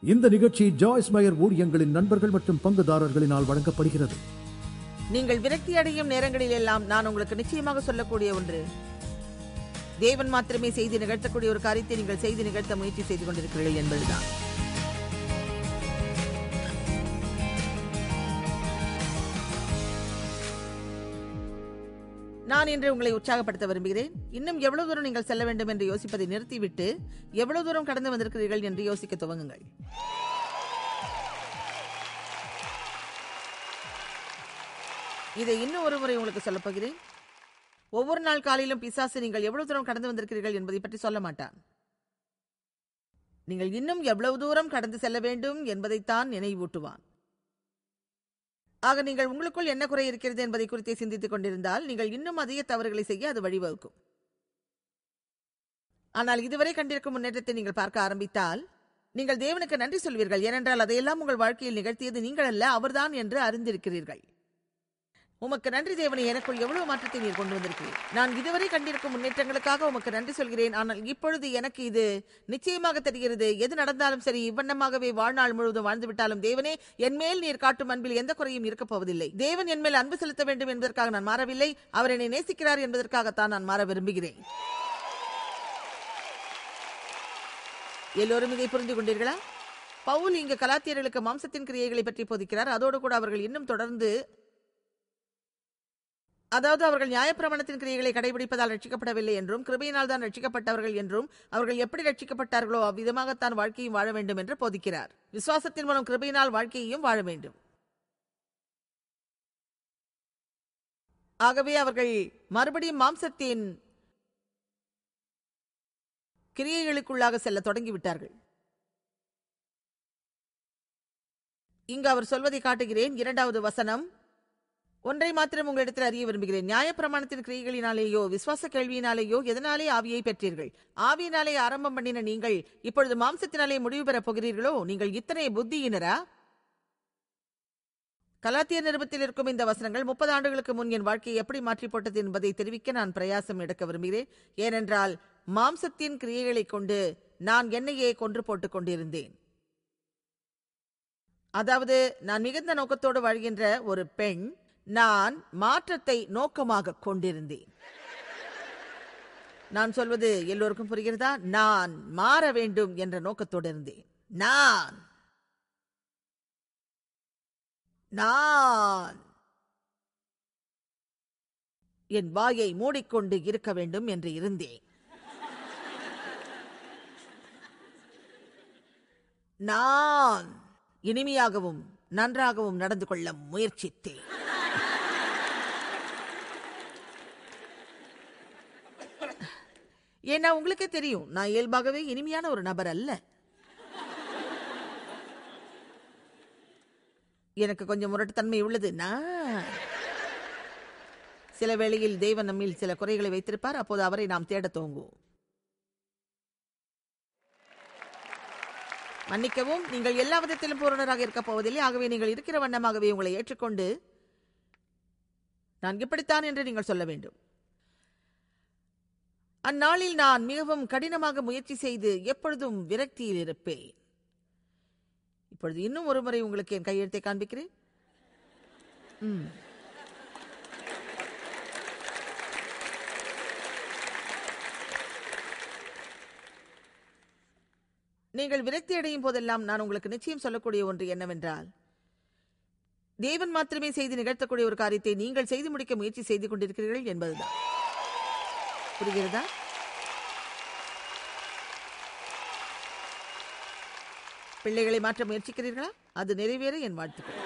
இந்த நிகழ்ச்சி ஜாய்ஸ் மயர் ஊழியங்களின் நண்பர்கள் மற்றும் பங்குதாரர்களினால் வழங்கப்படுகிறது நீங்கள் விரக்தி அடையும் நேரங்களில் எல்லாம் நான் உங்களுக்கு நிச்சயமாக சொல்லக்கூடிய ஒன்று தேவன் மாத்திரமே செய்து நிகழ்த்தக்கூடிய ஒரு காரியத்தை நீங்கள் செய்து நிகழ்த்த முயற்சி செய்து கொண்டிருக்கிறீர்கள் என்பதுதான் நான் இன்று உங்களை உற்சாகப்படுத்த விரும்புகிறேன் இன்னும் எவ்வளவு தூரம் நீங்கள் செல்ல வேண்டும் என்று யோசிப்பதை நிறுத்திவிட்டு எவ்வளவு தூரம் கடந்து வந்திருக்கிறீர்கள் என்று யோசிக்க துவங்குங்கள் இதை இன்னும் ஒரு முறை உங்களுக்கு சொல்லப் போகிறேன் ஒவ்வொரு நாள் காலையிலும் பிசாசு நீங்கள் எவ்வளவு தூரம் கடந்து வந்திருக்கிறீர்கள் என்பதை பற்றி சொல்ல மாட்டான் நீங்கள் இன்னும் எவ்வளவு தூரம் கடந்து செல்ல வேண்டும் என்பதைத்தான் நினைவூட்டுவான் ஆக நீங்கள் உங்களுக்குள் என்ன குறை இருக்கிறது என்பதை குறித்தே சிந்தித்துக் கொண்டிருந்தால் நீங்கள் இன்னும் அதிக தவறுகளை செய்ய அது வழிவகுக்கும் ஆனால் இதுவரை கண்டிருக்கும் முன்னேற்றத்தை நீங்கள் பார்க்க ஆரம்பித்தால் நீங்கள் தேவனுக்கு நன்றி சொல்வீர்கள் ஏனென்றால் அதையெல்லாம் உங்கள் வாழ்க்கையில் நிகழ்த்தியது நீங்கள் அல்ல அவர்தான் என்று அறிந்திருக்கிறீர்கள் உமக்கு நன்றி தேவனை எனக்குள் எவ்வளவு மாற்றத்தை நீர் கொண்டு வந்திருக்கிறீர் நான் இதுவரை கண்டிருக்கும் முன்னேற்றங்களுக்காக உமக்கு நன்றி சொல்கிறேன் ஆனால் இப்பொழுது எனக்கு இது நிச்சயமாக தெரிகிறது எது நடந்தாலும் சரி இவ்வண்ணமாகவே வாழ்நாள் முழுவதும் வாழ்ந்து விட்டாலும் தேவனே என் மேல் நீர் காட்டும் அன்பில் எந்த குறையும் இருக்கப் போவதில்லை தேவன் என் மேல் அன்பு செலுத்த வேண்டும் என்பதற்காக நான் மாறவில்லை அவர் என்னை நேசிக்கிறார் என்பதற்காகத்தான் நான் மாற விரும்புகிறேன் எல்லோரும் இதை புரிந்து கொண்டீர்களா பவுல் இங்கு கலாத்தியர்களுக்கு மாம்சத்தின் கிரியைகளை பற்றி போதிக்கிறார் அதோடு கூட அவர்கள் இன்னும் தொடர்ந்து அதாவது அவர்கள் நியாயப்பிரமாணத்தின் கிரியைகளை கடைபிடிப்பதால் ரட்சிக்கப்படவில்லை என்றும் கிருபையினால் தான் ரட்சிக்கப்பட்டவர்கள் என்றும் அவர்கள் எப்படி ரட்சிக்கப்பட்டார்களோ அவ்விதமாகத்தான் வாழ்க்கையும் வாழ வேண்டும் என்று போதிக்கிறார் விசுவாசத்தின் மூலம் கிருபையினால் வாழ்க்கையையும் வாழ வேண்டும் ஆகவே அவர்கள் மறுபடியும் மாம்சத்தின் கிரியைகளுக்குள்ளாக செல்ல தொடங்கிவிட்டார்கள் இங்கு அவர் சொல்வதை காட்டுகிறேன் இரண்டாவது வசனம் ஒன்றை மாத்திரம் உங்களிடத்தில் அறிய விரும்புகிறேன் நியாயப்பிரமாணத்தின் கிரியைகளினாலேயோ விசுவாச கேள்வியினாலேயோ எதனாலே ஆவியை பெற்றீர்கள் ஆவியினாலே ஆரம்பம் பண்ணின நீங்கள் இப்பொழுது மாம்சத்தினாலே முடிவு பெறப் போகிறீர்களோ நீங்கள் இத்தனை புத்தியினரா கலாத்திய நிருபத்தில் இருக்கும் இந்த வசனங்கள் முப்பது ஆண்டுகளுக்கு முன் என் வாழ்க்கையை எப்படி மாற்றி போட்டது என்பதை தெரிவிக்க நான் பிரயாசம் எடுக்க விரும்புகிறேன் ஏனென்றால் மாம்சத்தின் கிரியைகளைக் கொண்டு நான் என்னையே கொன்று போட்டுக் கொண்டிருந்தேன் அதாவது நான் மிகுந்த நோக்கத்தோடு வாழ்கின்ற ஒரு பெண் நான் மாற்றத்தை நோக்கமாக கொண்டிருந்தேன் நான் சொல்வது எல்லோருக்கும் புரிகிறதா நான் மாற வேண்டும் என்ற நோக்கத்தோடு இருந்தேன் நான் நான் என் வாயை மூடிக்கொண்டு இருக்க வேண்டும் என்று இருந்தேன் நான் இனிமையாகவும் நன்றாகவும் நடந்து கொள்ள முயற்சித்தேன் ஏன்னா உங்களுக்கே தெரியும் நான் இயல்பாகவே இனிமையான ஒரு நபர் அல்ல எனக்கு கொஞ்சம் முரட்டுத்தன்மை உள்ளது நான் சில வேளையில் தெய்வன் நம்மில் சில குறைகளை வைத்திருப்பார் அப்போது அவரை நாம் தேடத் துவங்குவோம் மன்னிக்கவும் நீங்கள் எல்லா விதத்திலும் பூரணராக இருக்கப் போவதில்லை ஆகவே நீங்கள் இருக்கிற வண்ணமாகவே உங்களை ஏற்றுக்கொண்டு நான் இப்படித்தான் என்று நீங்கள் சொல்ல வேண்டும் அந்நாளில் நான் மிகவும் கடினமாக முயற்சி செய்து எப்பொழுதும் விரக்தியில் இருப்பேன் இப்பொழுது இன்னும் ஒரு முறை உங்களுக்கு என் கையெழுத்தை காண்பிக்கிறேன் ம். நீங்கள் விரக்தி அடையும் போதெல்லாம் நான் உங்களுக்கு நிச்சயம் சொல்லக்கூடிய ஒன்று என்னவென்றால் தேவன் மாத்திரமே செய்து நிகழ்த்தக்கூடிய ஒரு காரியத்தை நீங்கள் செய்து முடிக்க முயற்சி செய்து கொண்டிருக்கிறீர்கள் என்பதுதான் புரிகிறதா பிள்ளைகளை மாற்ற முயற்சிக்கிறீர்களா அது நிறைவேற என் வாழ்த்துக்கள்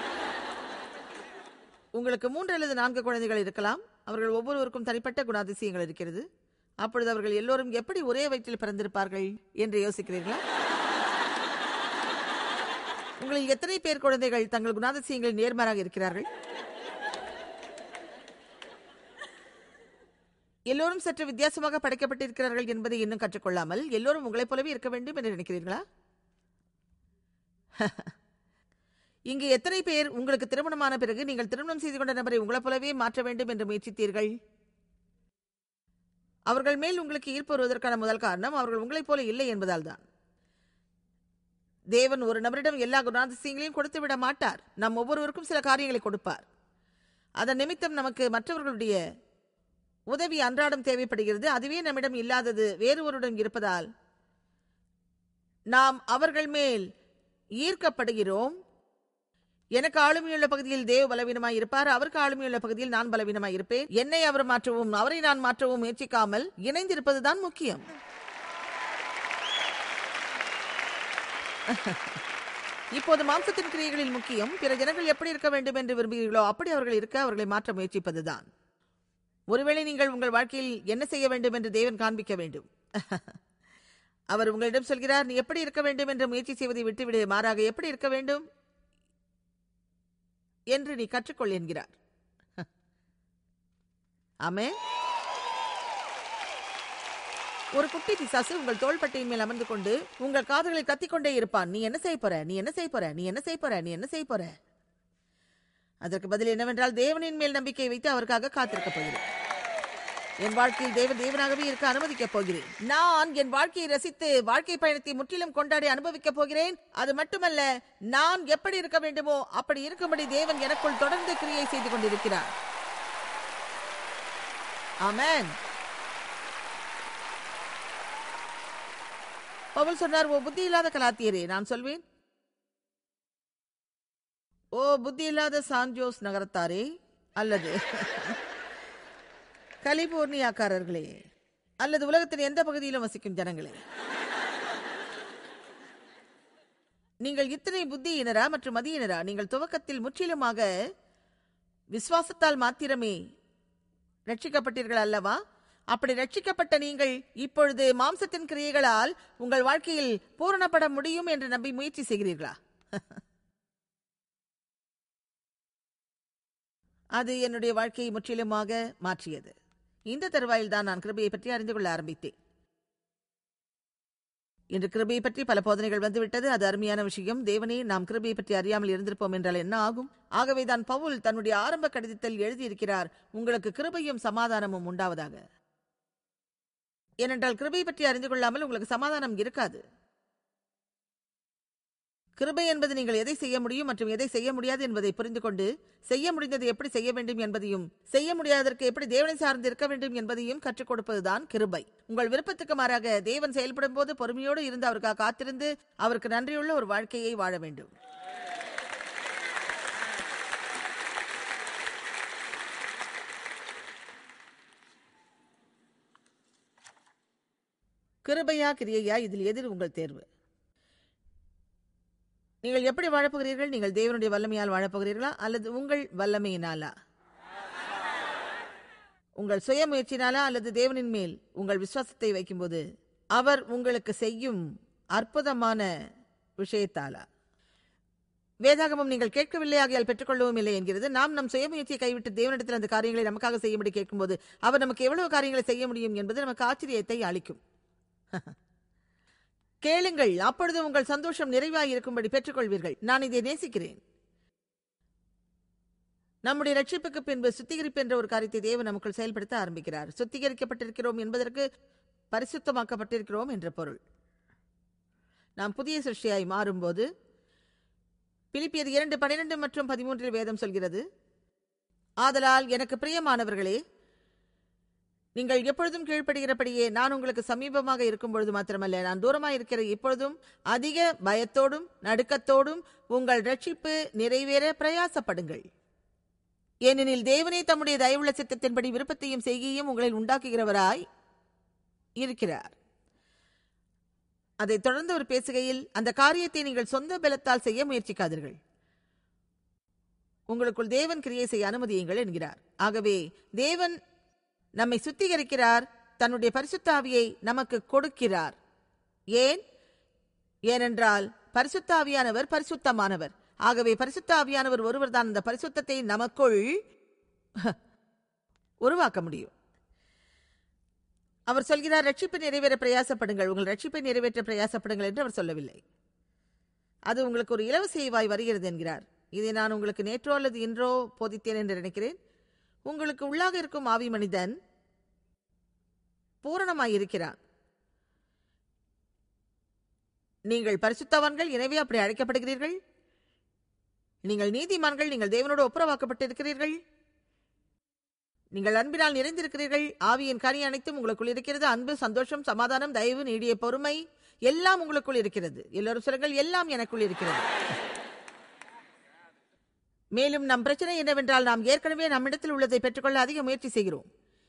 உங்களுக்கு மூன்று அல்லது நான்கு குழந்தைகள் இருக்கலாம் அவர்கள் ஒவ்வொருவருக்கும் தனிப்பட்ட குணாதிசயங்கள் இருக்கிறது அப்பொழுது அவர்கள் எல்லோரும் எப்படி ஒரே வயிற்றில் பிறந்திருப்பார்கள் என்று யோசிக்கிறீர்களா உங்களில் எத்தனை பேர் குழந்தைகள் தங்கள் குணாதிசயங்களில் நேர்மாறாக இருக்கிறார்கள் எல்லோரும் சற்று வித்தியாசமாக படைக்கப்பட்டிருக்கிறார்கள் என்பதை இன்னும் கற்றுக்கொள்ளாமல் எல்லோரும் உங்களைப் போலவே இருக்க வேண்டும் என்று நினைக்கிறீர்களா இங்கு எத்தனை பேர் உங்களுக்கு திருமணமான பிறகு நீங்கள் திருமணம் செய்து கொண்ட நபரை உங்களைப் போலவே மாற்ற வேண்டும் என்று முயற்சித்தீர்கள் அவர்கள் மேல் உங்களுக்கு ஈர்ப்பு வருவதற்கான முதல் காரணம் அவர்கள் உங்களைப் போல இல்லை என்பதால் தான் தேவன் ஒரு நபரிடம் எல்லா குணாதிசயங்களையும் கொடுத்து விட மாட்டார் நம் ஒவ்வொருவருக்கும் சில காரியங்களை கொடுப்பார் அதன் நிமித்தம் நமக்கு மற்றவர்களுடைய உதவி அன்றாடம் தேவைப்படுகிறது அதுவே நம்மிடம் இல்லாதது வேறு ஒருடன் இருப்பதால் நாம் அவர்கள் மேல் ஈர்க்கப்படுகிறோம் எனக்கு ஆளுமையுள்ள பகுதியில் தேவ பலவீனமாய் இருப்பார் அவருக்கு ஆளுமையுள்ள பகுதியில் நான் பலவீனமாய் இருப்பேன் என்னை அவர் மாற்றவும் அவரை நான் மாற்றவும் முயற்சிக்காமல் இணைந்திருப்பதுதான் முக்கியம் இப்போது மாம்சத்தின் கிரியைகளில் முக்கியம் பிற ஜனங்கள் எப்படி இருக்க வேண்டும் என்று விரும்புகிறீர்களோ அப்படி அவர்கள் இருக்க அவர்களை மாற்ற முயற்சிப்பதுதான் ஒருவேளை நீங்கள் உங்கள் வாழ்க்கையில் என்ன செய்ய வேண்டும் என்று தேவன் காண்பிக்க வேண்டும் அவர் உங்களிடம் சொல்கிறார் நீ எப்படி இருக்க வேண்டும் என்று முயற்சி செய்வதை விட்டுவிடு மாறாக எப்படி இருக்க வேண்டும் என்று நீ கற்றுக்கொள் என்கிறார் ஆமே ஒரு குட்டி பிசாசு உங்கள் தோள்பட்டையின் மேல் அமர்ந்து கொண்டு உங்கள் காதுகளை கத்திக்கொண்டே இருப்பான் நீ என்ன செய்ய போற நீ என்ன செய்ய போற நீ என்ன செய்ய போற நீ என்ன செய்ய போற அதற்கு பதில் என்னவென்றால் தேவனின் மேல் நம்பிக்கை வைத்து அவருக்காக காத்திருக்க போகிறேன் என் வாழ்க்கையில் தேவன் தேவனாகவே இருக்க அனுமதிக்கப் போகிறேன் நான் என் வாழ்க்கையை ரசித்து வாழ்க்கை பயணத்தை முற்றிலும் கொண்டாடி அனுபவிக்கப் போகிறேன் அது மட்டுமல்ல நான் எப்படி இருக்க வேண்டுமோ அப்படி இருக்கும்படி தேவன் எனக்குள் தொடர்ந்து கிரியை செய்து கொண்டிருக்கிறார் ஆமென் பவுல் சொன்னார் ஓ புத்தி இல்லாத கலாத்தியரே நான் சொல்வேன் ஓ புத்தி இல்லாத சான்ஜோஸ் நகரத்தாரே அல்லது கலிபோர்னியாக்காரர்களே அல்லது உலகத்தின் எந்த பகுதியிலும் வசிக்கும் ஜனங்களே நீங்கள் இத்தனை புத்தியினரா மற்றும் மதியினரா நீங்கள் துவக்கத்தில் முற்றிலுமாக விசுவாசத்தால் மாத்திரமே ரட்சிக்கப்பட்டீர்கள் அல்லவா அப்படி ரட்சிக்கப்பட்ட நீங்கள் இப்பொழுது மாம்சத்தின் கிரியைகளால் உங்கள் வாழ்க்கையில் பூரணப்பட முடியும் என்று நம்பி முயற்சி செய்கிறீர்களா அது என்னுடைய வாழ்க்கையை முற்றிலுமாக மாற்றியது இந்த தருவாயில் தான் நான் கிருபையை பற்றி அறிந்து கொள்ள ஆரம்பித்தேன் இன்று கிருபையை பற்றி பல போதனைகள் வந்துவிட்டது அது அருமையான விஷயம் தேவனே நாம் கிருபையை பற்றி அறியாமல் இருந்திருப்போம் என்றால் என்ன ஆகும் ஆகவே தான் பவுல் தன்னுடைய ஆரம்ப கடிதத்தில் எழுதியிருக்கிறார் உங்களுக்கு கிருபையும் சமாதானமும் உண்டாவதாக ஏனென்றால் கிருபையை பற்றி அறிந்து கொள்ளாமல் உங்களுக்கு சமாதானம் இருக்காது கிருபை என்பது நீங்கள் எதை செய்ய முடியும் மற்றும் எதை செய்ய முடியாது என்பதை புரிந்து கொண்டு செய்ய முடிந்ததை எப்படி செய்ய வேண்டும் என்பதையும் செய்ய முடியாததற்கு எப்படி தேவனை சார்ந்து இருக்க வேண்டும் என்பதையும் கற்றுக் கொடுப்பதுதான் கிருபை உங்கள் விருப்பத்துக்கு மாறாக தேவன் செயல்படும் போது பொறுமையோடு இருந்து அவருக்காக காத்திருந்து அவருக்கு நன்றியுள்ள ஒரு வாழ்க்கையை வாழ வேண்டும் கிருபையா கிரியையா இதில் எதிர் உங்கள் தேர்வு நீங்கள் எப்படி வாழப்போகிறீர்கள் நீங்கள் தேவனுடைய வல்லமையால் வாழப்போகிறீர்களா அல்லது உங்கள் வல்லமையினாலா உங்கள் சுய முயற்சினாலா அல்லது தேவனின் மேல் உங்கள் விசுவாசத்தை வைக்கும்போது அவர் உங்களுக்கு செய்யும் அற்புதமான விஷயத்தாலா வேதாகமம் நீங்கள் கேட்கவில்லை ஆகையால் பெற்றுக்கொள்ளவும் இல்லை என்கிறது நாம் நம் சுய முயற்சியை கைவிட்டு தேவனிடத்தில் அந்த காரியங்களை நமக்காக செய்யும்படி கேட்கும்போது அவர் நமக்கு எவ்வளவு காரியங்களை செய்ய முடியும் என்பது நமக்கு ஆச்சரியத்தை அளிக்கும் கேளுங்கள் அப்பொழுது உங்கள் சந்தோஷம் நிறைவாய் இருக்கும்படி பெற்றுக்கொள்வீர்கள் நான் இதை நேசிக்கிறேன் நம்முடைய ரட்சிப்புக்கு பின்பு சுத்திகரிப்பு என்ற ஒரு காரியத்தை தேவன் நமக்குள் செயல்படுத்த ஆரம்பிக்கிறார் சுத்திகரிக்கப்பட்டிருக்கிறோம் என்பதற்கு பரிசுத்தமாக்கப்பட்டிருக்கிறோம் என்ற பொருள் நாம் புதிய சிருஷ்டியாய் மாறும்போது பிலிப்பியது இரண்டு பனிரெண்டு மற்றும் பதிமூன்றில் வேதம் சொல்கிறது ஆதலால் எனக்கு பிரியமானவர்களே நீங்கள் எப்பொழுதும் கீழ்ப்படுகிறபடியே நான் உங்களுக்கு சமீபமாக இருக்கும் பொழுது மாத்திரமல்ல நான் தூரமாக இருக்கிற இப்பொழுதும் அதிக பயத்தோடும் நடுக்கத்தோடும் உங்கள் ரட்சிப்பு நிறைவேற பிரயாசப்படுங்கள் ஏனெனில் தேவனே தம்முடைய தயவுள்ள சித்தத்தின்படி விருப்பத்தையும் செய்கையும் உங்களில் உண்டாக்குகிறவராய் இருக்கிறார் அதைத் தொடர்ந்து அவர் பேசுகையில் அந்த காரியத்தை நீங்கள் சொந்த பலத்தால் செய்ய முயற்சிக்காதீர்கள் உங்களுக்குள் தேவன் கிரியை செய்ய அனுமதியுங்கள் என்கிறார் ஆகவே தேவன் நம்மை சுத்திகரிக்கிறார் தன்னுடைய பரிசுத்த ஆவியை நமக்கு கொடுக்கிறார் ஏன் ஏனென்றால் பரிசுத்த ஆவியானவர் பரிசுத்தமானவர் ஆகவே பரிசுத்த ஆவியானவர் ஒருவர் தான் அந்த பரிசுத்தத்தை நமக்குள் உருவாக்க முடியும் அவர் சொல்கிறார் ரட்சிப்பை நிறைவேற பிரயாசப்படுங்கள் உங்கள் ரட்சிப்பை நிறைவேற்ற பிரயாசப்படுங்கள் என்று அவர் சொல்லவில்லை அது உங்களுக்கு ஒரு இலவச செய்வாய் வருகிறது என்கிறார் இதை நான் உங்களுக்கு நேற்றோ அல்லது இன்றோ போதித்தேன் என்று நினைக்கிறேன் உங்களுக்கு உள்ளாக இருக்கும் ஆவி மனிதன் பூரணமாயிருக்கிறான் நீங்கள் பரிசுத்தவான்கள் எனவே அப்படி அழைக்கப்படுகிறீர்கள் நீங்கள் நீதிமான்கள் நீங்கள் தேவனோடு ஒப்புரவாக்கப்பட்டிருக்கிறீர்கள் நீங்கள் அன்பினால் நிறைந்திருக்கிறீர்கள் ஆவியின் கனி அனைத்தும் உங்களுக்குள் இருக்கிறது அன்பு சந்தோஷம் சமாதானம் தயவு நீடிய பொறுமை எல்லாம் உங்களுக்குள் இருக்கிறது எல்லோரும் சொல்லுங்கள் எல்லாம் எனக்குள் இருக்கிறது மேலும் நம் பிரச்சனை என்னவென்றால் நாம் ஏற்கனவே நம்மிடத்தில் உள்ளதை பெற்றுக்கொள்ள அதிக முயற்சி செய்கிறோம்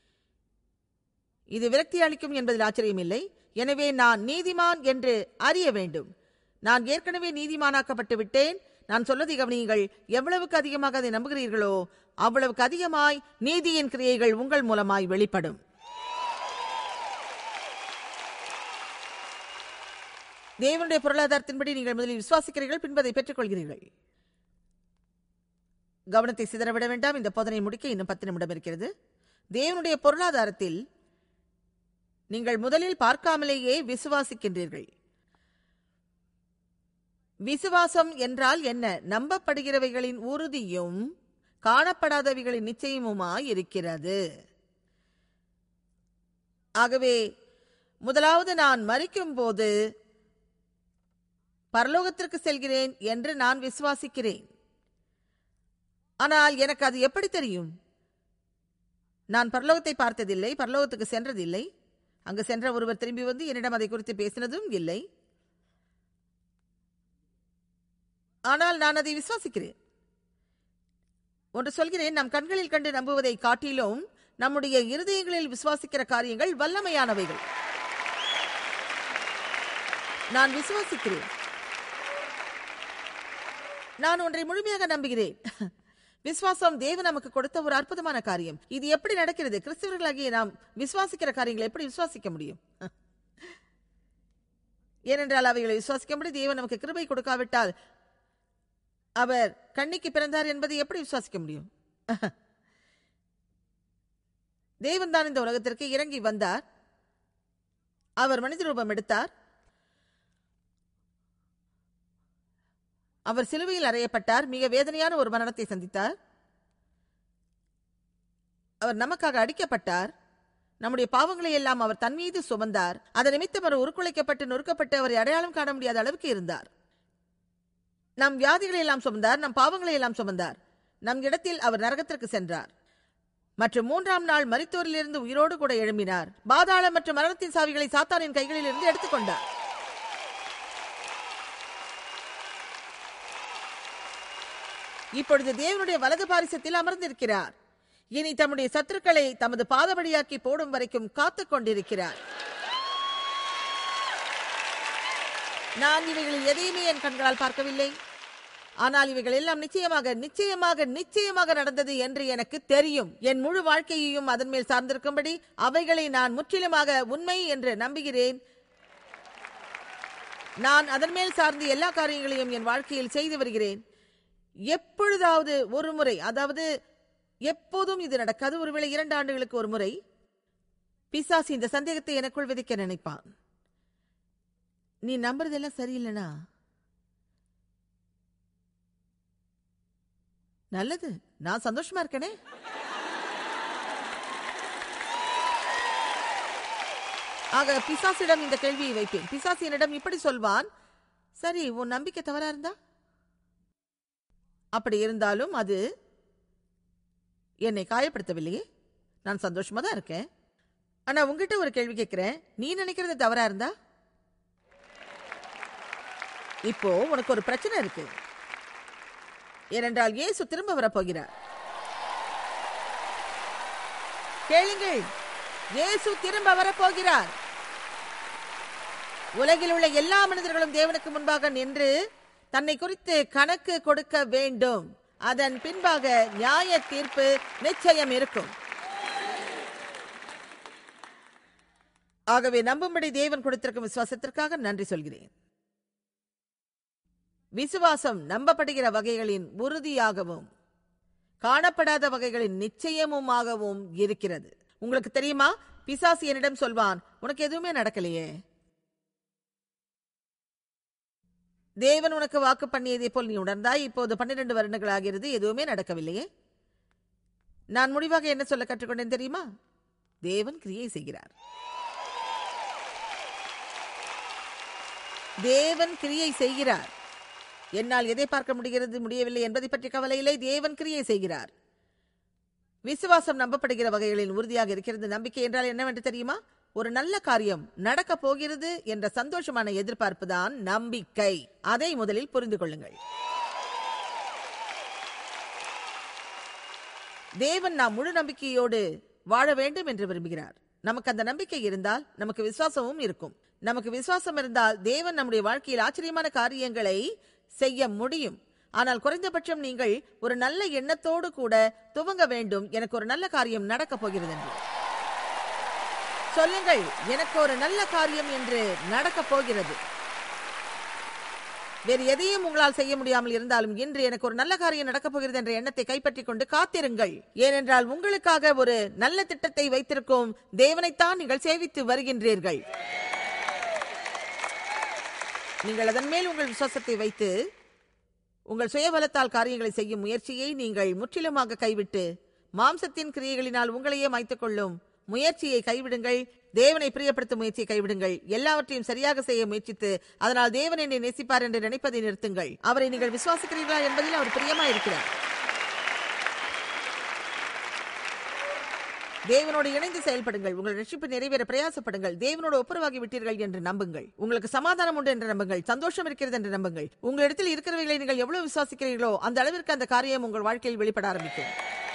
இது விரக்தி அளிக்கும் என்பதில் ஆச்சரியமில்லை எனவே நான் நீதிமான் என்று அறிய வேண்டும் நான் ஏற்கனவே நீதிமானாக்கப்பட்டு விட்டேன் நான் சொல்வதை கவனியுங்கள் எவ்வளவுக்கு அதிகமாக அதை நம்புகிறீர்களோ அவ்வளவுக்கு அதிகமாய் நீதியின் கிரியைகள் உங்கள் மூலமாய் வெளிப்படும் தேவனுடைய பொருளாதாரத்தின்படி நீங்கள் முதலில் விசுவாசிக்கிறீர்கள் பின்பு அதை பெற்றுக்கொள்கிறீர்கள் கவனத்தை சிதறவிட வேண்டாம் இந்த போதனை முடிக்க இன்னும் பத்து நிமிடம் இருக்கிறது தேவனுடைய பொருளாதாரத்தில் நீங்கள் முதலில் பார்க்காமலேயே விசுவாசிக்கின்றீர்கள் விசுவாசம் என்றால் என்ன நம்பப்படுகிறவைகளின் உறுதியும் காணப்படாதவைகளின் நிச்சயமுமாய் இருக்கிறது ஆகவே முதலாவது நான் மறிக்கும் போது பரலோகத்திற்கு செல்கிறேன் என்று நான் விசுவாசிக்கிறேன் ஆனால் எனக்கு அது எப்படி தெரியும் நான் பரலோகத்தை பார்த்ததில்லை பரலோகத்துக்கு சென்றதில்லை அங்கு சென்ற ஒருவர் திரும்பி வந்து என்னிடம் அதை குறித்து பேசினதும் இல்லை ஆனால் நான் அதை விசுவாசிக்கிறேன் ஒன்று சொல்கிறேன் நம் கண்களில் கண்டு நம்புவதை காட்டிலும் நம்முடைய இருதயங்களில் விசுவாசிக்கிற காரியங்கள் வல்லமையானவைகள் நான் விசுவாசிக்கிறேன் நான் ஒன்றை முழுமையாக நம்புகிறேன் விசுவாசம் தேவன் நமக்கு கொடுத்த ஒரு அற்புதமான காரியம் இது எப்படி நடக்கிறது கிறிஸ்தவர்களாகிய நாம் விசுவாசிக்கிற காரியங்களை எப்படி விசுவாசிக்க முடியும் ஏனென்றால் அவைகளை விசுவாசிக்கும்படி தேவன் நமக்கு கிருபை கொடுக்காவிட்டால் அவர் கண்ணிக்கு பிறந்தார் என்பதை எப்படி விசுவாசிக்க முடியும் தேவன் தான் இந்த உலகத்திற்கு இறங்கி வந்தார் அவர் மனித ரூபம் எடுத்தார் அவர் சிலுவையில் அறையப்பட்டார் மிக வேதனையான ஒரு மரணத்தை சந்தித்தார் அவர் நமக்காக அடிக்கப்பட்டார் நம்முடைய பாவங்களை எல்லாம் அவர் தன் மீது சுமந்தார் அதன் நிமித்தம் அவர் உருக்குலைக்கப்பட்டு நொறுக்கப்பட்டு அவரை அடையாளம் காண முடியாத அளவுக்கு இருந்தார் நம் வியாதிகளை எல்லாம் சுமந்தார் நம் பாவங்களை எல்லாம் சுமந்தார் நம் இடத்தில் அவர் நரகத்திற்கு சென்றார் மற்றும் மூன்றாம் நாள் மரித்தோரிலிருந்து உயிரோடு கூட எழும்பினார் பாதாளம் மற்றும் மரணத்தின் சாவிகளை சாத்தானின் கைகளில் இருந்து எடுத்துக்கொண்டார் இப்பொழுது தேவனுடைய வலது பாரிசத்தில் அமர்ந்திருக்கிறார் இனி தம்முடைய சத்துருக்களை தமது பாதபடியாக்கி போடும் வரைக்கும் காத்துக் கொண்டிருக்கிறார் நான் இவைகளில் எதையுமே என் கண்களால் பார்க்கவில்லை ஆனால் இவைகள் எல்லாம் நிச்சயமாக நிச்சயமாக நிச்சயமாக நடந்தது என்று எனக்கு தெரியும் என் முழு வாழ்க்கையையும் அதன் மேல் சார்ந்திருக்கும்படி அவைகளை நான் முற்றிலுமாக உண்மை என்று நம்புகிறேன் நான் அதன் மேல் சார்ந்து எல்லா காரியங்களையும் என் வாழ்க்கையில் செய்து வருகிறேன் எப்பொழுதாவது ஒரு முறை அதாவது எப்போதும் இது நடக்காது ஒருவேளை இரண்டு ஆண்டுகளுக்கு ஒரு முறை பிசாசு இந்த சந்தேகத்தை எனக்குள் விதிக்க நினைப்பான் நீ நம்புறதெல்லாம் சரியில்லைனா நல்லது நான் சந்தோஷமா இருக்கனே ஆக பிசாசிடம் இந்த கேள்வியை வைப்பேன் பிசாசு என்னிடம் இப்படி சொல்வான் சரி உன் நம்பிக்கை தவறா இருந்தா அப்படி இருந்தாலும் அது என்னை காயப்படுத்தவில்லையே நான் சந்தோஷமா தான் இருக்கேன் ஆனா உங்ககிட்ட ஒரு கேள்வி கேட்கிறேன் நீ நினைக்கிறது தவறா இருந்தா இப்போ உனக்கு ஒரு பிரச்சனை இருக்கு ஏனென்றால் இயேசு திரும்ப வரப்போகிறார் கேளுங்கள் இயேசு திரும்ப வரப்போகிறார் உலகில் உள்ள எல்லா மனிதர்களும் தேவனுக்கு முன்பாக நின்று தன்னை குறித்து கணக்கு கொடுக்க வேண்டும் அதன் பின்பாக நியாய தீர்ப்பு நிச்சயம் இருக்கும் ஆகவே நம்பும்படி தேவன் கொடுத்திருக்கும் விசுவாசத்திற்காக நன்றி சொல்கிறேன் விசுவாசம் நம்பப்படுகிற வகைகளின் உறுதியாகவும் காணப்படாத வகைகளின் நிச்சயமுமாகவும் இருக்கிறது உங்களுக்கு தெரியுமா பிசாசு என்னிடம் சொல்வான் உனக்கு எதுவுமே நடக்கலையே தேவன் உனக்கு வாக்கு பண்ணியதை போல் நீ உணர்ந்தாய் இப்போது பன்னிரண்டு வருடங்கள் ஆகிறது எதுவுமே நடக்கவில்லையே நான் முடிவாக என்ன சொல்ல கற்றுக்கொண்டேன் தெரியுமா தேவன் கிரியை செய்கிறார் தேவன் கிரியை செய்கிறார் என்னால் எதை பார்க்க முடிகிறது முடியவில்லை என்பதை பற்றி கவலை இல்லை தேவன் கிரியை செய்கிறார் விசுவாசம் நம்பப்படுகிற வகைகளில் உறுதியாக இருக்கிறது நம்பிக்கை என்றால் என்னவென்று தெரியுமா ஒரு நல்ல காரியம் நடக்க போகிறது என்ற சந்தோஷமான எதிர்பார்ப்பு தான் நம்பிக்கை அதை முதலில் புரிந்து கொள்ளுங்கள் தேவன் நாம் முழு நம்பிக்கையோடு வாழ வேண்டும் என்று விரும்புகிறார் நமக்கு அந்த நம்பிக்கை இருந்தால் நமக்கு விசுவாசமும் இருக்கும் நமக்கு விசுவாசம் இருந்தால் தேவன் நம்முடைய வாழ்க்கையில் ஆச்சரியமான காரியங்களை செய்ய முடியும் ஆனால் குறைந்தபட்சம் நீங்கள் ஒரு நல்ல எண்ணத்தோடு கூட துவங்க வேண்டும் எனக்கு ஒரு நல்ல காரியம் நடக்கப் போகிறது என்று சொல்லுங்கள் எனக்கு ஒரு நல்ல காரியம் என்று நடக்கப் போகிறது வேறு எதையும் உங்களால் செய்ய முடியாமல் இருந்தாலும் இன்று எனக்கு ஒரு நல்ல காரியம் நடக்கப் போகிறது என்ற எண்ணத்தை கைப்பற்றிக் கொண்டு காத்திருங்கள் ஏனென்றால் உங்களுக்காக ஒரு நல்ல திட்டத்தை வைத்திருக்கும் தேவனைத்தான் நீங்கள் சேவித்து வருகின்றீர்கள் நீங்கள் அதன் மேல் உங்கள் விசுவாசத்தை வைத்து உங்கள் சுயபலத்தால் காரியங்களை செய்யும் முயற்சியை நீங்கள் முற்றிலுமாக கைவிட்டு மாம்சத்தின் கிரியைகளினால் உங்களையே மாய்த்துக் கொள்ளும் முயற்சியை கைவிடுங்கள் தேவனை பிரியப்படுத்தும் முயற்சியை கைவிடுங்கள் எல்லாவற்றையும் சரியாக செய்ய முயற்சித்து அதனால் தேவன் என்னை நேசிப்பார் என்று நினைப்பதை நிறுத்துங்கள் அவரை நீங்கள் விசுவாசிக்கிறீர்களா என்பதில் அவர் பிரியமா இருக்கிறார் தேவனோடு இணைந்து செயல்படுங்கள் உங்கள் ரட்சிப்பு நிறைவேற பிரயாசப்படுங்கள் தேவனோடு ஒப்புரவாகி விட்டீர்கள் என்று நம்புங்கள் உங்களுக்கு சமாதானம் உண்டு என்று நம்புங்கள் சந்தோஷம் இருக்கிறது என்று நம்புங்கள் உங்களிடத்தில் இருக்கிறவைகளை நீங்கள் எவ்வளவு விசுவாசிக்கிறீர்களோ அந்த அளவிற்கு அந்த காரியம் உங்கள் வாழ்க்கையில் வெளிப்பட ஆரம்பிக்கும்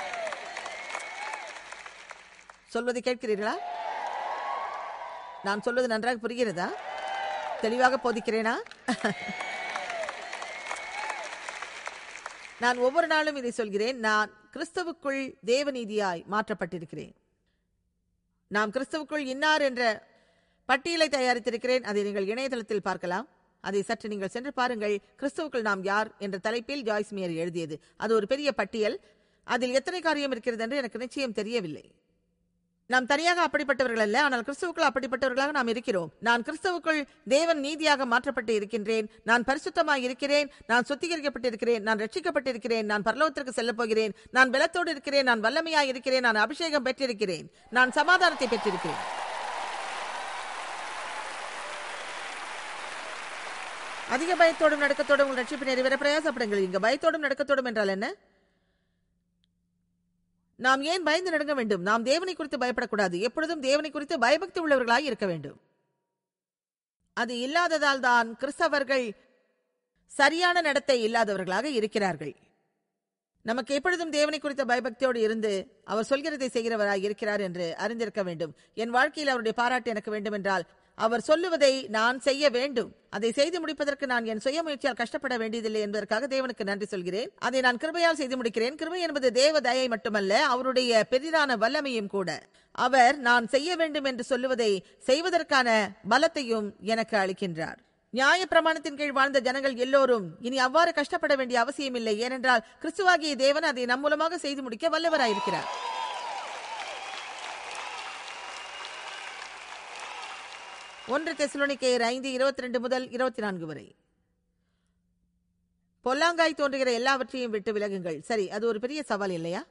சொல்வதை கேட்கிறீர்களா நான் சொல்வது நன்றாக புரிகிறதா தெளிவாக போதிக்கிறேனா நான் ஒவ்வொரு நாளும் இதை சொல்கிறேன் நான் கிறிஸ்தவுக்குள் தேவநீதியாய் மாற்றப்பட்டிருக்கிறேன் நாம் கிறிஸ்தவுக்குள் இன்னார் என்ற பட்டியலை தயாரித்திருக்கிறேன் அதை நீங்கள் இணையதளத்தில் பார்க்கலாம் அதை சற்று நீங்கள் சென்று பாருங்கள் கிறிஸ்தவுக்குள் நாம் யார் என்ற தலைப்பில் ஜாய்ஸ் மியர் எழுதியது அது ஒரு பெரிய பட்டியல் அதில் எத்தனை காரியம் இருக்கிறது என்று எனக்கு நிச்சயம் தெரியவில்லை நாம் தனியாக அப்படிப்பட்டவர்கள் அல்ல ஆனால் கிறிஸ்துவுக்குள் அப்படிப்பட்டவர்களாக நாம் இருக்கிறோம் நான் கிறிஸ்துவுக்குள் தேவன் நீதியாக மாற்றப்பட்டு இருக்கின்றேன் நான் பரிசுத்தமாக இருக்கிறேன் நான் சுத்திகரிக்கப்பட்டிருக்கிறேன் நான் ரட்சிக்கப்பட்டிருக்கிறேன் நான் பரலோகத்திற்கு செல்லப் போகிறேன் நான் பலத்தோடு இருக்கிறேன் நான் வல்லமையாக இருக்கிறேன் நான் அபிஷேகம் பெற்றிருக்கிறேன் நான் சமாதானத்தை பெற்றிருக்கிறேன் அதிக பயத்தோடும் நடுக்கத்தோடும் உங்கள் ரட்சிப்பு நிறைவேற பிரயாசப்படுங்கள் இங்க பயத்தோடும் நடுக்கத்தோடும் என்றால் என்ன நாம் ஏன் பயந்து நடுங்க வேண்டும் நாம் தேவனை குறித்து பயப்படக்கூடாது எப்பொழுதும் தேவனை குறித்து பயபக்தி உள்ளவர்களாய் இருக்க வேண்டும் அது இல்லாததால் தான் கிறிஸ்தவர்கள் சரியான நடத்தை இல்லாதவர்களாக இருக்கிறார்கள் நமக்கு எப்பொழுதும் தேவனை குறித்த பயபக்தியோடு இருந்து அவர் சொல்கிறதை செய்கிறவராய் இருக்கிறார் என்று அறிந்திருக்க வேண்டும் என் வாழ்க்கையில் அவருடைய பாராட்டு எனக்கு வேண்டும் என்றால் அவர் சொல்லுவதை நான் செய்ய வேண்டும் அதை செய்து முடிப்பதற்கு நான் என் சுய முயற்சியால் கஷ்டப்பட வேண்டியதில்லை என்பதற்காக தேவனுக்கு நன்றி சொல்கிறேன் அதை நான் கிருபையால் செய்து முடிக்கிறேன் கிருபை என்பது தேவ தயை மட்டுமல்ல அவருடைய பெரிதான வல்லமையும் கூட அவர் நான் செய்ய வேண்டும் என்று சொல்லுவதை செய்வதற்கான பலத்தையும் எனக்கு அளிக்கின்றார் நியாய பிரமாணத்தின் கீழ் வாழ்ந்த ஜனங்கள் எல்லோரும் இனி அவ்வாறு கஷ்டப்பட வேண்டிய அவசியமில்லை ஏனென்றால் கிறிஸ்துவாகிய தேவன் அதை நம் மூலமாக செய்து முடிக்க வல்லவராயிருக்கிறார் ஒன்று தெசலோனிக்கேயர் ஐந்து இருபத்தி ரெண்டு முதல் இருபத்தி நான்கு வரை பொல்லாங்காய் தோன்றுகிற எல்லாவற்றையும் விட்டு விலகுங்கள் சரி அது ஒரு பெரிய சவால் இல்லையா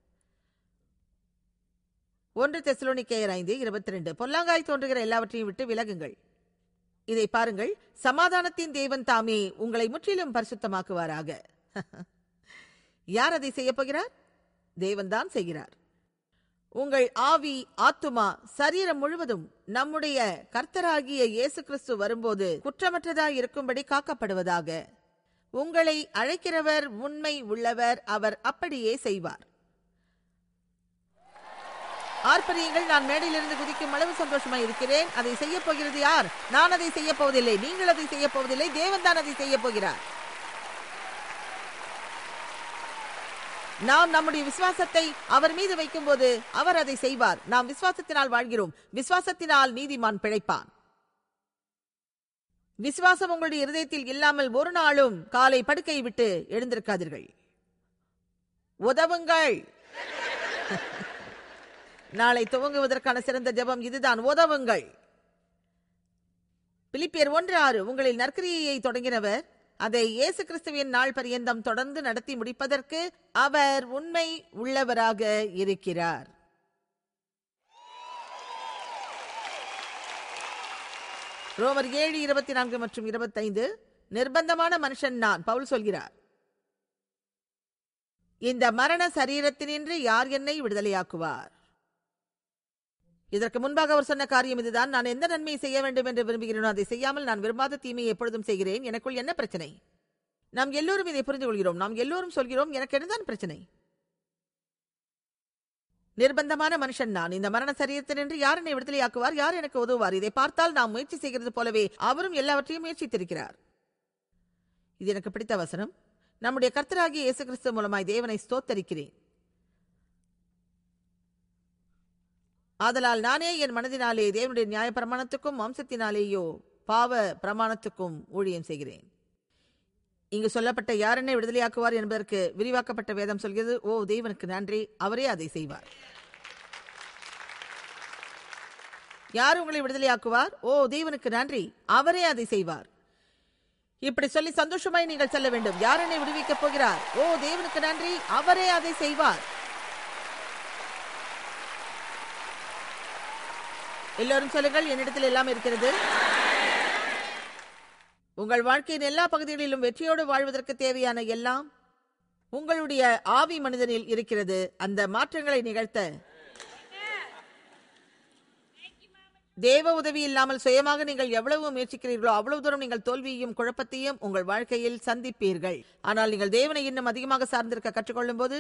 ஒன்று தெசலோனிக்கேயர் ஐந்து இருபத்தி ரெண்டு பொல்லாங்காய் தோன்றுகிற எல்லாவற்றையும் விட்டு விலகுங்கள் இதை பாருங்கள் சமாதானத்தின் தேவன் தாமே உங்களை முற்றிலும் பரிசுத்தமாக்குவாராக யார் அதை செய்ய போகிறார் தேவன்தான் செய்கிறார் உங்கள் ஆவி ஆத்துமா சரீரம் முழுவதும் நம்முடைய கர்த்தராகிய இயேசு கிறிஸ்து வரும்போது குற்றமற்றதாய் இருக்கும்படி காக்கப்படுவதாக உங்களை அழைக்கிறவர் உண்மை உள்ளவர் அவர் அப்படியே செய்வார் ஆர்ப்பரியுங்கள் நான் மேடையிலிருந்து குதிக்கும் அளவு சந்தோஷமாய் இருக்கிறேன் அதை செய்ய போகிறது யார் நான் அதை செய்ய போவதில்லை நீங்கள் அதை செய்ய போவதில்லை தேவன் தான் அதை செய்ய போகிறார் நாம் நம்முடைய விசுவாசத்தை அவர் மீது வைக்கும்போது அவர் அதை செய்வார் நாம் விசுவாசத்தினால் வாழ்கிறோம் விசுவாசத்தினால் நீதிமான் பிழைப்பான் விசுவாசம் உங்களுடைய இருதயத்தில் இல்லாமல் ஒரு நாளும் காலை படுக்கை விட்டு எழுந்திருக்காதீர்கள் உதவுங்கள் நாளை துவங்குவதற்கான சிறந்த ஜெபம் இதுதான் உதவுங்கள் பிலிப்பியர் ஒன்று ஆறு உங்களில் நற்கிரியையை தொடங்கினவர் அதை இயேசு கிறிஸ்துவின் நாள் பரியந்தம் தொடர்ந்து நடத்தி முடிப்பதற்கு அவர் உண்மை உள்ளவராக இருக்கிறார் ரோமர் ஏழு இருபத்தி நான்கு மற்றும் இருபத்தைந்து நிர்பந்தமான மனுஷன் நான் பவுல் சொல்கிறார் இந்த மரண சரீரத்தினின்று யார் என்னை விடுதலையாக்குவார் இதற்கு முன்பாக அவர் சொன்ன காரியம் இதுதான் நான் எந்த நன்மையை செய்ய வேண்டும் என்று விரும்புகிறேனோ அதை செய்யாமல் நான் விரும்பாத தீமையை எப்பொழுதும் செய்கிறேன் எனக்குள் என்ன பிரச்சனை நாம் எல்லோரும் இதை புரிந்து கொள்கிறோம் நாம் எல்லோரும் சொல்கிறோம் எனக்கு என்னதான் பிரச்சனை நிர்பந்தமான மனுஷன் நான் இந்த மரண சரீரத்தினின்று யார் என்னை விடுதலையாக்குவார் யார் எனக்கு உதவுவார் இதை பார்த்தால் நாம் முயற்சி செய்கிறது போலவே அவரும் எல்லாவற்றையும் முயற்சித்திருக்கிறார் இது எனக்கு பிடித்த வசனம் நம்முடைய கர்த்தராகிய இயேசு கிறிஸ்து மூலமாய் தேவனை ஸ்தோத்தரிக்கிறேன் ஆதலால் நானே என் மனதினாலே தேவனுடைய நியாய பிரமாணத்துக்கும் வம்சத்தினாலேயோ பாவ பிரமாணத்துக்கும் ஊழியம் செய்கிறேன் இங்கு சொல்லப்பட்ட யார் என்னை விடுதலையாக்குவார் என்பதற்கு விரிவாக்கப்பட்ட வேதம் சொல்கிறது ஓ தேவனுக்கு நன்றி அவரே அதை செய்வார் யார் உங்களை விடுதலையாக்குவார் ஓ தேவனுக்கு நன்றி அவரே அதை செய்வார் இப்படி சொல்லி சந்தோஷமாய் நீங்கள் செல்ல வேண்டும் யார் என்னை விடுவிக்கப் போகிறார் ஓ தேவனுக்கு நன்றி அவரே அதை செய்வார் எல்லோரும் சொல்லுங்கள் என்னிடத்தில் எல்லாம் இருக்கிறது உங்கள் வாழ்க்கையின் எல்லா பகுதிகளிலும் வெற்றியோடு வாழ்வதற்கு தேவையான எல்லாம் உங்களுடைய ஆவி மனிதனில் இருக்கிறது அந்த மாற்றங்களை நிகழ்த்த தேவ உதவி இல்லாமல் சுயமாக நீங்கள் எவ்வளவு முயற்சிக்கிறீர்களோ அவ்வளவு தூரம் நீங்கள் தோல்வியையும் குழப்பத்தையும் உங்கள் வாழ்க்கையில் சந்திப்பீர்கள் ஆனால் நீங்கள் தேவனை இன்னும் அதிகமாக சார்ந்திருக்க கற்றுக்கொள்ளும் போது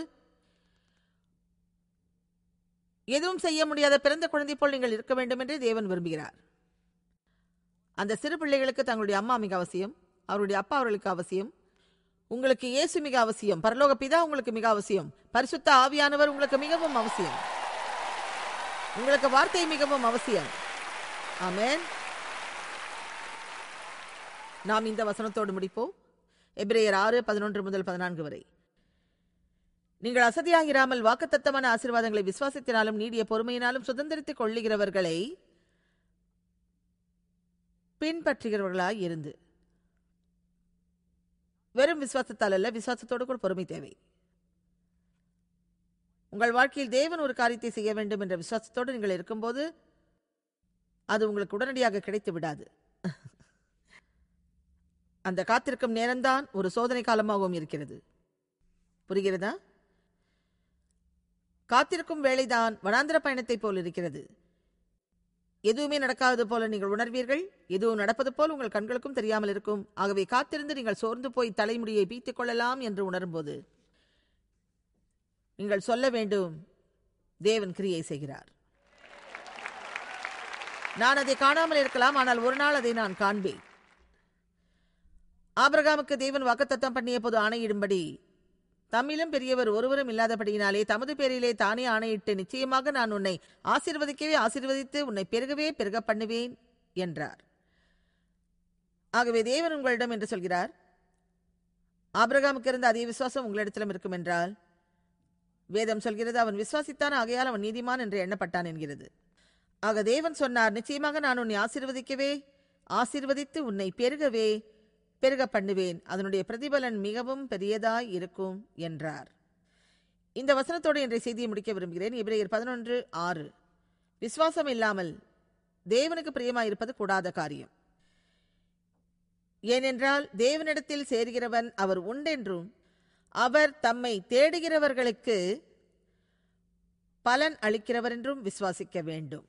எதுவும் செய்ய முடியாத பிறந்த குழந்தை போல் நீங்கள் இருக்க வேண்டும் என்று தேவன் விரும்புகிறார் அந்த சிறு பிள்ளைகளுக்கு தங்களுடைய அம்மா மிக அவசியம் அவருடைய அப்பா அவர்களுக்கு அவசியம் உங்களுக்கு இயேசு மிக அவசியம் பரலோக பிதா உங்களுக்கு மிக அவசியம் பரிசுத்த ஆவியானவர் உங்களுக்கு மிகவும் அவசியம் உங்களுக்கு வார்த்தை மிகவும் அவசியம் ஆமென் நாம் இந்த வசனத்தோடு முடிப்போம் எபிரேயர் ஆறு பதினொன்று முதல் பதினான்கு வரை நீங்கள் அசதியாகிராமல் வாக்குத்தத்தமான ஆசீர்வாதங்களை விசுவாசத்தினாலும் நீடிய பொறுமையினாலும் சுதந்திரித்துக் கொள்ளுகிறவர்களை பின்பற்றுகிறவர்களாய் இருந்து வெறும் விசுவாசத்தால் அல்ல விசுவாசத்தோடு கூட பொறுமை தேவை உங்கள் வாழ்க்கையில் தேவன் ஒரு காரியத்தை செய்ய வேண்டும் என்ற விசுவாசத்தோடு நீங்கள் இருக்கும்போது அது உங்களுக்கு உடனடியாக கிடைத்து விடாது அந்த காத்திருக்கும் நேரம்தான் ஒரு சோதனை காலமாகவும் இருக்கிறது புரிகிறதா காத்திருக்கும் வேளைதான் வனாந்திர பயணத்தை போல் இருக்கிறது எதுவுமே நடக்காதது போல நீங்கள் உணர்வீர்கள் எதுவும் நடப்பது போல் உங்கள் கண்களுக்கும் தெரியாமல் இருக்கும் ஆகவே காத்திருந்து நீங்கள் சோர்ந்து போய் தலைமுடியை பீத்துக் கொள்ளலாம் என்று உணரும்போது நீங்கள் சொல்ல வேண்டும் தேவன் கிரியை செய்கிறார் நான் அதை காணாமல் இருக்கலாம் ஆனால் ஒரு நாள் அதை நான் காண்பேன் ஆபிரகாமுக்கு தேவன் வாக்குத்தத்தம் பண்ணிய போது ஆணையிடும்படி தம்மிலும் பெரியவர் ஒருவரும் இல்லாதபடியினாலே தமது பேரிலே தானே ஆணையிட்டு நிச்சயமாக நான் உன்னை ஆசீர்வதிக்கவே ஆசீர்வதித்து உன்னை பெருகவே பெருக பண்ணுவேன் என்றார் ஆகவே தேவன் உங்களிடம் என்று சொல்கிறார் ஆபிரகாமுக்கு இருந்த அதே விசுவாசம் உங்களிடத்திலும் இருக்கும் என்றால் வேதம் சொல்கிறது அவன் விசுவாசித்தான் ஆகையால் அவன் நீதிமான் என்று எண்ணப்பட்டான் என்கிறது ஆக தேவன் சொன்னார் நிச்சயமாக நான் உன்னை ஆசீர்வதிக்கவே ஆசீர்வதித்து உன்னை பெருகவே பெருக பண்ணுவேன் அதனுடைய பிரதிபலன் மிகவும் பெரியதாய் இருக்கும் என்றார் இந்த வசனத்தோடு இன்றைய செய்தியை முடிக்க விரும்புகிறேன் இப்ரேயர் பதினொன்று ஆறு விசுவாசம் இல்லாமல் தேவனுக்கு பிரியமாயிருப்பது கூடாத காரியம் ஏனென்றால் தேவனிடத்தில் சேர்கிறவன் அவர் உண்டென்றும் அவர் தம்மை தேடுகிறவர்களுக்கு பலன் அளிக்கிறவர் என்றும் விசுவாசிக்க வேண்டும்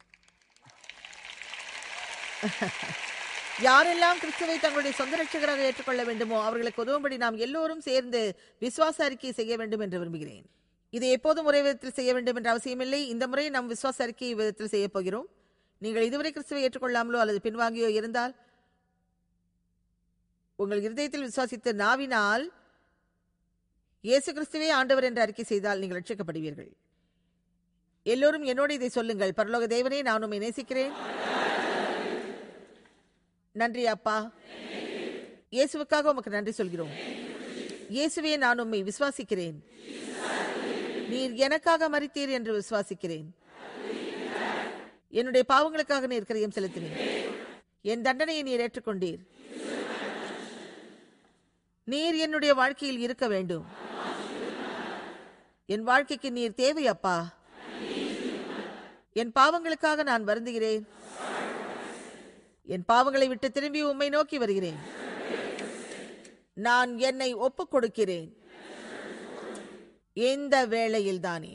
யாரெல்லாம் கிறிஸ்துவை தங்களுடைய சொந்த ரட்சகராக ஏற்றுக்கொள்ள வேண்டுமோ அவர்களுக்கு உதவும்படி நாம் எல்லோரும் சேர்ந்து விசுவாச அறிக்கை செய்ய வேண்டும் என்று விரும்புகிறேன் இதை எப்போதும் ஒரே விதத்தில் செய்ய வேண்டும் என்ற அவசியமில்லை இந்த முறை நாம் விசுவாச அறிக்கை விதத்தில் செய்ய போகிறோம் நீங்கள் இதுவரை கிறிஸ்துவை ஏற்றுக்கொள்ளாமலோ அல்லது பின்வாங்கியோ இருந்தால் உங்கள் இருதயத்தில் விசுவாசித்த நாவினால் இயேசு கிறிஸ்துவே ஆண்டவர் என்று அறிக்கை செய்தால் நீங்கள் ரட்சிக்கப்படுவீர்கள் எல்லோரும் என்னோடு இதை சொல்லுங்கள் பரலோக தேவனே நான் உம்மை நேசிக்கிறேன் நன்றி அப்பா இயேசுவுக்காக உமக்கு நன்றி சொல்கிறோம் இயேசுவே நான் உம்மை விசுவாசிக்கிறேன் நீர் எனக்காக மறித்தீர் என்று விசுவாசிக்கிறேன் என்னுடைய பாவங்களுக்காக நீர் கிரியம் செலுத்தினீர் என் தண்டனையை நீர் ஏற்றுக்கொண்டீர் நீர் என்னுடைய வாழ்க்கையில் இருக்க வேண்டும் என் வாழ்க்கைக்கு நீர் தேவை அப்பா என் பாவங்களுக்காக நான் வருந்துகிறேன் என் பாவங்களை விட்டு திரும்பி உம்மை நோக்கி வருகிறேன் நான் என்னை ஒப்புக் கொடுக்கிறேன் இந்த வேளையில்தானே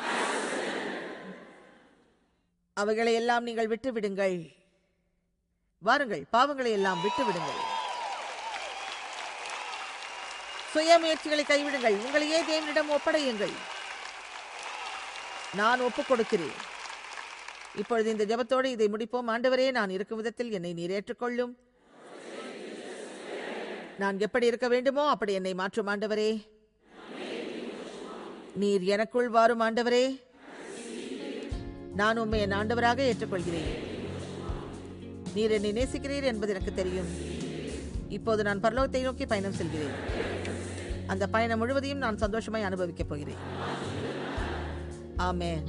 அவைகளை எல்லாம் நீங்கள் விட்டு விடுங்கள் வாருங்கள் பாவங்களை எல்லாம் விட்டு விடுங்கள் சுய முயற்சிகளை கைவிடுங்கள் உங்களையே தேவனிடம் ஒப்படையுங்கள் நான் ஒப்புக் கொடுக்கிறேன் இப்பொழுது இந்த ஜெபத்தோடு இதை முடிப்போம் ஆண்டவரே நான் இருக்கும் விதத்தில் என்னை நீர் ஏற்றுக்கொள்ளும் நான் எப்படி இருக்க வேண்டுமோ அப்படி என்னை மாற்றும் ஆண்டவரே நீர் எனக்குள் வாரும் ஆண்டவரே நான் உண்மை என் ஆண்டவராக ஏற்றுக்கொள்கிறேன் நீர் என்னை நேசிக்கிறீர் என்பது எனக்கு தெரியும் இப்போது நான் பரலோகத்தை நோக்கி பயணம் செல்கிறேன் அந்த பயணம் முழுவதையும் நான் சந்தோஷமாய் அனுபவிக்கப் போகிறேன் ஆமென்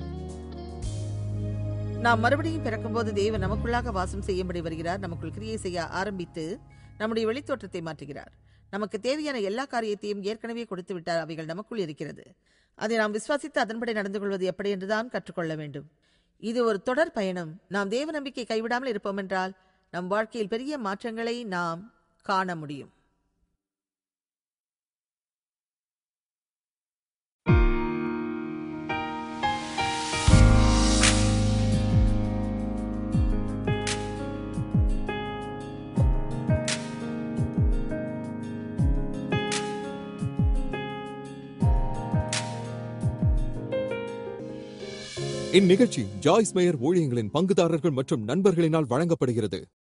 நாம் மறுபடியும் பிறக்கும்போது தேவன் நமக்குள்ளாக வாசம் செய்யும்படி வருகிறார் நமக்குள் கிரியை செய்ய ஆரம்பித்து நம்முடைய வெளித்தோற்றத்தை மாற்றுகிறார் நமக்கு தேவையான எல்லா காரியத்தையும் ஏற்கனவே கொடுத்து விட்டார் அவைகள் நமக்குள் இருக்கிறது அதை நாம் விசுவாசித்து அதன்படி நடந்து கொள்வது எப்படி என்றுதான் கற்றுக்கொள்ள வேண்டும் இது ஒரு தொடர் பயணம் நாம் தேவ நம்பிக்கை கைவிடாமல் இருப்போம் என்றால் நம் வாழ்க்கையில் பெரிய மாற்றங்களை நாம் காண முடியும் இந்நிகழ்ச்சி ஜாய்ஸ் மேயர் ஊழியங்களின் பங்குதாரர்கள் மற்றும் நண்பர்களினால் வழங்கப்படுகிறது